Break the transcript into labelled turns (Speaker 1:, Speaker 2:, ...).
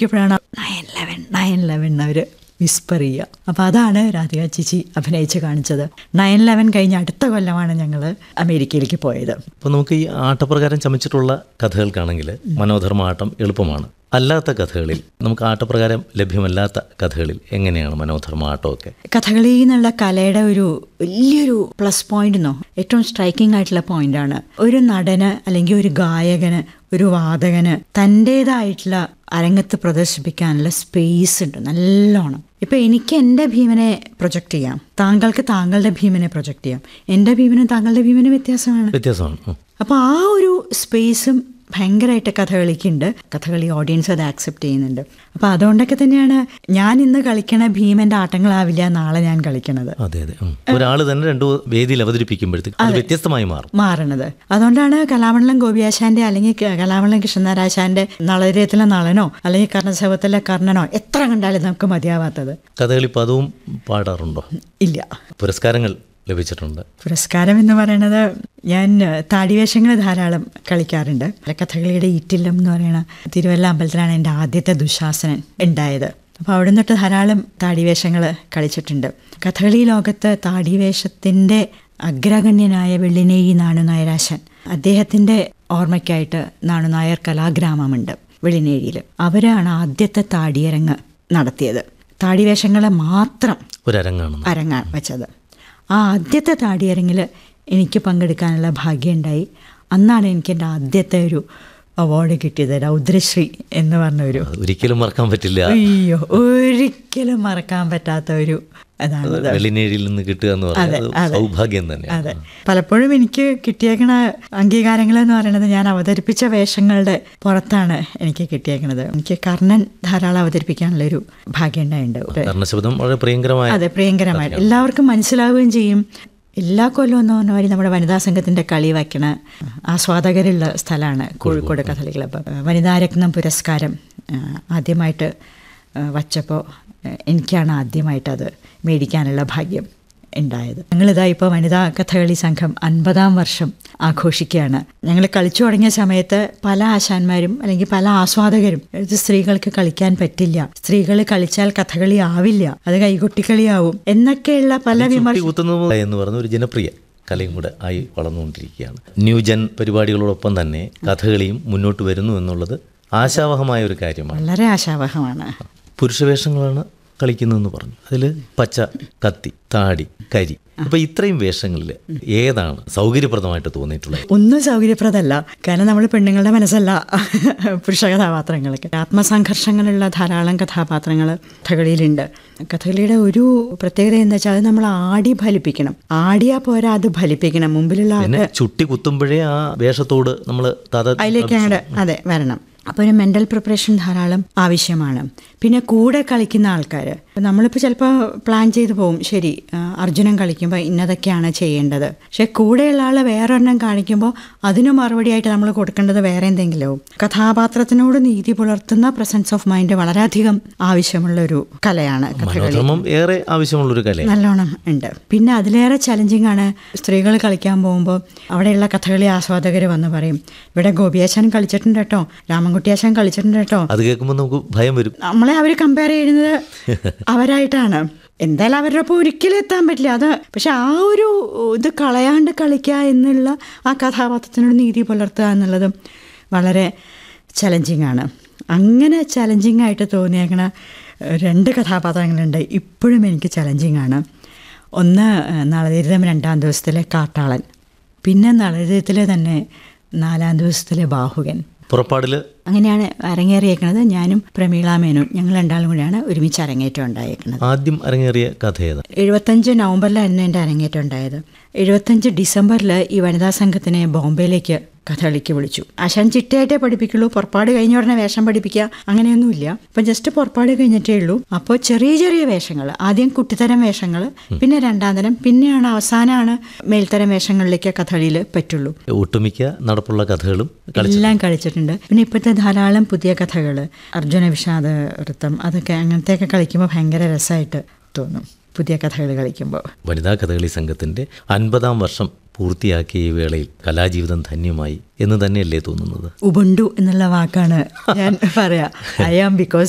Speaker 1: നോക്കിയപ്പോഴാണ് nine eleven nine eleven അവർ whisper ചെയ്യുക അപ്പോൾ അതാണ് രാധിക ചേച്ചി അഭിനയിച്ച് കാണിച്ചത് നയൻ ലെവൻ കഴിഞ്ഞ അടുത്ത കൊല്ലമാണ് ഞങ്ങൾ അമേരിക്കയിലേക്ക് പോയത്
Speaker 2: അപ്പോൾ നമുക്ക് ഈ ആട്ടപ്രകാരം ചമച്ചിട്ടുള്ള കഥകൾക്കാണെങ്കിൽ മനോധർമ്മ ആട്ടം എളുപ്പമാണ് അല്ലാത്ത കഥകളിൽ നമുക്ക് ആട്ടപ്രകാരം ലഭ്യമല്ലാത്ത കഥകളിൽ എങ്ങനെയാണ് മനോധർമ്മ ആട്ടമൊക്കെ
Speaker 1: കഥകളി എന്നുള്ള കലയുടെ ഒരു വലിയൊരു പ്ലസ് പോയിന്റ് എന്നോ ഏറ്റവും സ്ട്രൈക്കിംഗ് ആയിട്ടുള്ള പോയിന്റാണ് ഒരു നടന് അല്ലെങ്കിൽ ഒരു ഗായകന് ഒരു വാദകന് തൻ്റെതായിട്ടുള്ള അരങ്ങത്ത് പ്രദർശിപ്പിക്കാനുള്ള സ്പേസ് ഉണ്ട് നല്ലോണം ഇപ്പൊ എനിക്ക് എൻ്റെ ഭീമനെ പ്രൊജക്റ്റ് ചെയ്യാം താങ്കൾക്ക് താങ്കളുടെ ഭീമനെ പ്രൊജക്റ്റ് ചെയ്യാം എൻ്റെ ഭീമനും താങ്കളുടെ ഭീമനും വ്യത്യാസമാണ്
Speaker 2: വ്യത്യാസമാണ് ഉം.
Speaker 1: അപ്പോൾ ആ ഒരു സ്പേസും ഭയങ്കരമായിട്ട് കഥകളിക്കുണ്ട് കഥകളി ഓഡിയൻസ് അത് ആക്സെപ്റ്റ് ചെയ്യുന്നുണ്ട് അപ്പോൾ അതുകൊണ്ടൊക്കെ തന്നെയാണ് ഞാൻ ഇന്ന് കളിക്കണ ഭീമൻ്റെ ആട്ടങ്ങളാവില്ല നാളെ ഞാൻ കളിക്കണത്
Speaker 2: അതെ അതെ ഒരാൾ തന്നെ രണ്ടു വേദിയിൽ അവതരിപ്പിക്കുമ്പോഴത്തേക്ക് അത് വ്യത്യസ്തമായി മാറും
Speaker 1: മാറണത് അതുകൊണ്ടാണ് കലാമണ്ഡലം ഗോപിയാശാന്റെ അല്ലെങ്കിൽ ക- കലാമണ്ഡലം കൃഷ്ണനാരാശാന്റെ നളരത്തിലെ നളനോ അല്ലെങ്കിൽ കർണശവത്തിലെ കർണനോ എത്ര കണ്ടാലും നമുക്ക് മതിയാവാത്തത്
Speaker 2: കഥകളി പദവും പാടാറുണ്ടോ
Speaker 1: ഇല്ല
Speaker 2: പുരസ്കാരങ്ങൾ ലഭിച്ചിട്ടുണ്ട്
Speaker 1: പുരസ്കാരം എന്ന് പറയുന്നത് ഞാൻ താടിവേഷങ്ങൾ ധാരാളം കളിക്കാറുണ്ട് കഥകളിയുടെ ഈറ്റില്ലം എന്ന് പറയുന്ന തിരുവല്ല അമ്പലത്തിലാണ് എൻ്റെ ആദ്യത്തെ ദുശാസനൻ ഉണ്ടായത് അപ്പോൾ അവിടെ നിന്നിട്ട് ധാരാളം താടിവേഷങ്ങൾ കളിച്ചിട്ടുണ്ട് കഥകളി ലോകത്ത് താടിവേഷത്തിൻ്റെ അഗ്രഗണ്യനായ വെള്ളിനേഴി നാണുനായരാശൻ അദ്ദേഹത്തിൻ്റെ ഓർമ്മയ്ക്കായിട്ട് നാണുനായർ കലാഗ്രാമമുണ്ട് വെള്ളിനേഴിയിൽ അവരാണ് ആദ്യത്തെ താടിയരങ്ങ് നടത്തിയത് താടിവേഷങ്ങളെ മാത്രം
Speaker 2: ഒരരങ്ങാണ്
Speaker 1: അരങ്ങാൻ വെച്ചത് ആ ആദ്യത്തെ താടിയരങ്ങിൽ എനിക്ക് പങ്കെടുക്കാനുള്ള ഭാഗ്യമുണ്ടായി അന്നാണ് എനിക്ക് എൻ്റെ ആദ്യത്തെ ഒരു അവാർഡ് കിട്ടിയത് രൗദ്രശ്രീ എന്ന് പറഞ്ഞ ഒരു
Speaker 2: അത് ഒരിക്കലും മറക്കാൻ പറ്റില്ല
Speaker 1: അയ്യോ ഒരിക്കലും മറക്കാൻ പറ്റാത്ത ഒരു അതാണ്
Speaker 2: വെള്ളിനേഴിയിൽ നിന്ന് കിട്ടുക എന്ന് പറയുന്നത് അത് സൗഭാഗ്യം തന്നെയാണ്
Speaker 1: അതെ പലപ്പോഴും എനിക്ക് കിട്ടിയേക്കണ അംഗീകാരങ്ങൾ എന്ന് പറയുന്നത് ഞാൻ അവതരിപ്പിച്ച വേഷങ്ങളുടെ പുറത്താണ് എനിക്ക് കിട്ടിയേക്കണത് എനിക്ക് കർണൻ ധാരാളം അവതരിപ്പിക്കാനുള്ള ഒരു ഭാഗ്യം ഉണ്ടായിട്ടുണ്ട്
Speaker 2: കർണശബ്ദം വളരെ പ്രിയങ്കരമായ
Speaker 1: അതെ പ്രിയങ്കരമായിട്ട് എല്ലാവർക്കും മനസ്സിലാവുകയും ചെയ്യും എല്ലാ കൊല്ലവും എന്ന് പറഞ്ഞ മാതിരി നമ്മുടെ വനിതാ സംഘത്തിന്റെ കളി വയ്ക്കണ ആസ്വാദകരുള്ള സ്ഥലമാണ് കോഴിക്കോട് കഥകളി ക്ലബ്ബ് വനിതാരത്നം പുരസ്കാരം ആ, ആദ്യമായിട്ട് വച്ചപ്പോൾ എനിക്കാണ് ആദ്യമായിട്ടത് മേടിക്കാനുള്ള ഭാഗ്യം ഉണ്ടായത് ഞങ്ങളിതാ ഇപ്പോൾ വനിതാ കഥകളി സംഘം അൻപതാം വർഷം ആഘോഷിക്കുകയാണ് ഞങ്ങൾ കളിച്ചു തുടങ്ങിയ സമയത്ത് പല ആശാന്മാരും അല്ലെങ്കിൽ പല ആസ്വാദകരും ഇത് സ്ത്രീകൾക്ക് കളിക്കാൻ പറ്റില്ല സ്ത്രീകൾ കളിച്ചാൽ കഥകളി ആവില്ല അത് കൈകൊട്ടിക്കളിയാവും എന്നൊക്കെയുള്ള പല വിമർശ
Speaker 2: ചുട്ടി കുത്തുന്നത് എന്ന് പറയുന്ന ഒരു ജനപ്രിയ കലയും കൂടെ ആയി വളർന്നുകൊണ്ടിരിക്കുകയാണ് ന്യൂജൻ പരിപാടികളോടൊപ്പം തന്നെ കഥകളിയും മുന്നോട്ട് വരുന്നു എന്നുള്ളത് ആശാവഹമായ ഒരു കാര്യമാണ്
Speaker 1: വളരെ ആശാവഹമാണ്
Speaker 2: പുരുഷവേഷങ്ങളാണ് കളിക്കുന്നതെന്ന് പറഞ്ഞു അതിൽ പച്ച കത്തി താടി കരി അപ്പൊ ഇത്രയും വേഷങ്ങളിൽ ഏതാണ് സൗകര്യപ്രദമായിട്ട് തോന്നിയിട്ടുള്ളത്
Speaker 1: ഒന്നും സൗകര്യപ്രദമല്ല കാരണം നമ്മൾ പെണ്ണുങ്ങളുടെ മനസ്സല്ല പുരുഷ കഥാപാത്രങ്ങൾക്ക് ആത്മസംഘർഷങ്ങളുള്ള ധാരാളം കഥാപാത്രങ്ങൾ കഥകളിയിലുണ്ട് കഥകളിയുടെ ഒരു പ്രത്യേകത എന്താ വെച്ചാൽ അത് നമ്മൾ ആടി ഫലിപ്പിക്കണം ആടിയാ പോരാ അത് ഫലിപ്പിക്കണം മുമ്പിലുള്ള ആൾക്ക്
Speaker 2: പിന്നെ ചുട്ടി കുത്തുമ്പോഴേ ആ വേഷത്തോട് നമ്മൾ താത
Speaker 1: അതിലേക്ക് അങ്ങോട്ട് അതെ വരണം അപ്പോൾ ഒരു മെൻ്റൽ പ്രിപ്പറേഷൻ ധാരാളം ആവശ്യമാണ് പിന്നെ കൂടെ കളിക്കുന്ന ആൾക്കാർ നമ്മളിപ്പോൾ ചിലപ്പോൾ പ്ലാൻ ചെയ്ത് പോകും ശരി ആ, അർജുനൻ കളിക്കുമ്പോൾ ഇന്നതൊക്കെയാണ് ചെയ്യേണ്ടത് പക്ഷെ കൂടെയുള്ള ആൾ വേറൊരെണ്ണം കാണിക്കുമ്പോൾ അതിന് മറുപടിയായിട്ട് നമ്മൾ കൊടുക്കേണ്ടത് വേറെ എന്തെങ്കിലും കഥാപാത്രത്തിനോട് നീതി പുലർത്തുന്ന പ്രസൻസ് ഓഫ് മൈൻഡ് വളരെയധികം ആവശ്യമുള്ള ഒരു കലയാണ് കഥകളി
Speaker 2: മനോധർമ്മം ഏറെ ആവശ്യമുള്ളൊരു കലയാണ്
Speaker 1: നല്ലോണം ഉണ്ട് പിന്നെ അതിലേറെ ചലഞ്ചിങ് ആണ് സ്ത്രീകൾ കളിക്കാൻ പോകുമ്പോൾ അവിടെയുള്ള കഥകളി ആസ്വാദകർ വന്ന് പറയും ഇവിടെ ഗോപിയാശാൻ കളിച്ചിട്ടുണ്ട് കേട്ടോ രാമൻകുട്ടിയാശാൻ കളിച്ചിട്ടുണ്ട് കേട്ടോ
Speaker 2: അത് കേൾക്കുമ്പോൾ നമുക്ക് ഭയം വരും
Speaker 1: നമ്മളെ അവർ കമ്പയർ ചെയ്യുന്നത് അവരായിട്ടാണ് എന്തായാലും അവരുടെ ഒപ്പം ഒരിക്കലും എത്താൻ പറ്റില്ല അത് പക്ഷെ ആ ഒരു ഇത് കളയാണ്ട് കളിക്കുക എന്നുള്ള ആ കഥാപാത്രത്തിനോട് നീതി പുലർത്തുക എന്നുള്ളത് വളരെ ചലഞ്ചിങ് ആണ് അങ്ങനെ ചലഞ്ചിങ് ആയിട്ട് തോന്നിയേക്കണ ഏഹ്, രണ്ട് കഥാപാത്രങ്ങളുണ്ട് ഇപ്പോഴും എനിക്ക് ചലഞ്ചിങ് ആണ് ഒന്ന് ഏഹ്, നളചരിതം രണ്ടാം ദിവസത്തിലെ കാട്ടാളൻ പിന്നെ നളചരിതത്തിലെ തന്നെ നാലാം ദിവസത്തിലെ ബാഹുകൻ
Speaker 2: പുറപ്പാടിൽ
Speaker 1: അങ്ങനെയാണ് അരങ്ങേറിയേക്കുന്നത് ഞാനും പ്രമീള മേനും ഞങ്ങൾ രണ്ടാളും കൂടിയാണ് ഒരുമിച്ച് അരങ്ങേറ്റം ഉണ്ടായേക്കുന്നത്
Speaker 2: ആദ്യം അരങ്ങേറിയ കഥ ഏതാ
Speaker 1: എഴുപത്തഞ്ച് നവംബറിലായിരുന്നു എൻ്റെ അരങ്ങേറ്റം ഉണ്ടായത് എഴുപത്തഞ്ച് ഡിസംബറിൽ ഈ വനിതാ സംഘത്തിനെ ബോംബെയിലേക്ക് കഥകളിക്ക് വിളിച്ചു ആശാൻ ചിട്ടയായിട്ടേ പഠിപ്പിക്കുള്ളൂ പുറപ്പാട് കഴിഞ്ഞ ഉടനെ വേഷം പഠിപ്പിക്കുക അങ്ങനെയൊന്നുമില്ല അപ്പം ജസ്റ്റ് പുറപ്പാട് കഴിഞ്ഞിട്ടേ ഉള്ളൂ അപ്പോൾ ചെറിയ ചെറിയ വേഷങ്ങൾ ആദ്യം കുട്ടിത്തരം വേഷങ്ങൾ പിന്നെ രണ്ടാം തരം പിന്നെയാണ് അവസാനമാണ് മേൽത്തരം വേഷങ്ങളിലേക്ക് കഥകളിയിൽ പറ്റുള്ളൂ
Speaker 2: ഒട്ടുമിക്ക നടപ്പുള്ള കഥകളും കളിച്ചു
Speaker 1: എല്ലാം കളിച്ചിട്ടുണ്ട് പിന്നെ ഇപ്പോഴത്തെ ധാരാളം പുതിയ കഥകൾ അർജുന വിഷാദ വൃത്തം അതൊക്കെ അങ്ങനത്തെയൊക്കെ കളിക്കുമ്പോൾ ഭയങ്കര രസമായിട്ട് തോന്നും പുതിയ കഥകൾ കളിക്കുമ്പോൾ
Speaker 2: വനിതാ കഥകളി സംഘത്തിന്റെ അൻപതാം വർഷം പൂർത്തിയാക്കിയ ഈ വേളയിൽ കലാജീവിതം ധന്യമായി എന്ന് തന്നെയല്ലേ തോന്നുന്നത്
Speaker 1: ഉബുണ്ടു എന്നുള്ള വാക്കാണ് ഞാൻ പറയാ ഐ ആം ബിക്കോസ്